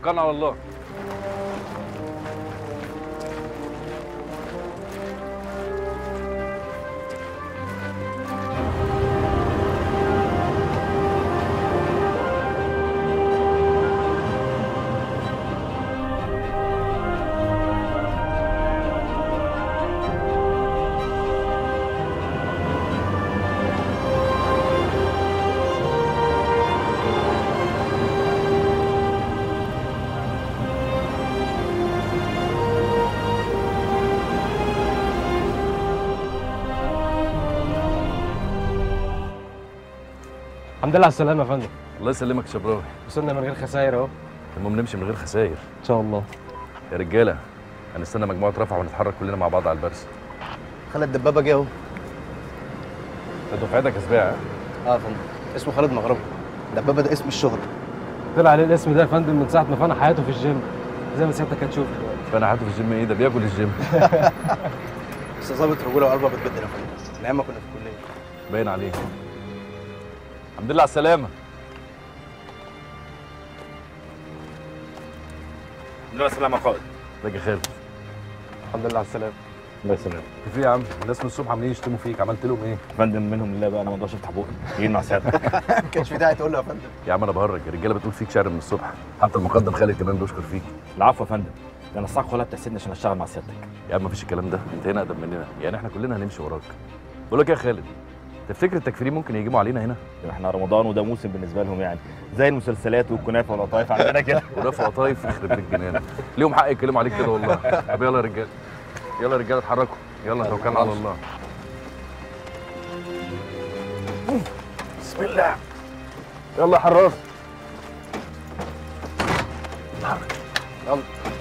توكلنا على الله الحمد لله على السلامة يا فندم الله يسلمك يا شبراوي وصلنا من غير خسائر اهو المهم نمشي من غير خسائر ان شاء الله يا رجاله هنستنى مجموعه رفع ونتحرك كلنا مع بعض على البرس خالد دبابه جه اهو ده دفعتك يا سباع اه يا فندم اسمه خالد مغربي دبابه ده اسم الشهرة طلع عليه الاسم ده يا فندم من ساعة ما فنى حياته في الجيم زي ما سيادتك هتشوف فانا قعدت في الجيم ايه ده بياكل الجيم بس ظابط رجوله وقلبه بتبدل يا فندم من ايام ما كنا في الكليه باين عليه الحمد لله على السلامه الحمد لله سلامة يا قائد ازيك يا خالد الحمد لله على السلامة الله يسلمك في إيه يا عم الناس من الصبح عاملين يشتموا فيك عملت لهم ايه يا فندم منهم لله بقى انا ما اقدرش افتح بوقي جايين مع سيادتك ما كانش في داعي تقول له يا فندم يا عم انا بهرج الرجاله بتقول فيك شعر من الصبح حتى المقدم خالد كمان بيشكر فيك العفو يا فندم ده انا الساعه كلها بتحسدني عشان اشتغل مع سيادتك يا عم مفيش الكلام ده انت هنا اقدم مننا يعني احنا كلنا هنمشي وراك بقول لك إيه يا خالد تفتكر التكفيرين ممكن يجيبوا علينا هنا احنا رمضان وده موسم بالنسبه لهم يعني زي المسلسلات والكنافه والقطايف عندنا كده ورفع قطايف يخرب بيت جنان ليهم حق يتكلموا عليك كده والله طب يلا يا رجاله يلا يا رجاله اتحركوا يلا توكلنا على الله بسم الله يلا يا حراس يلا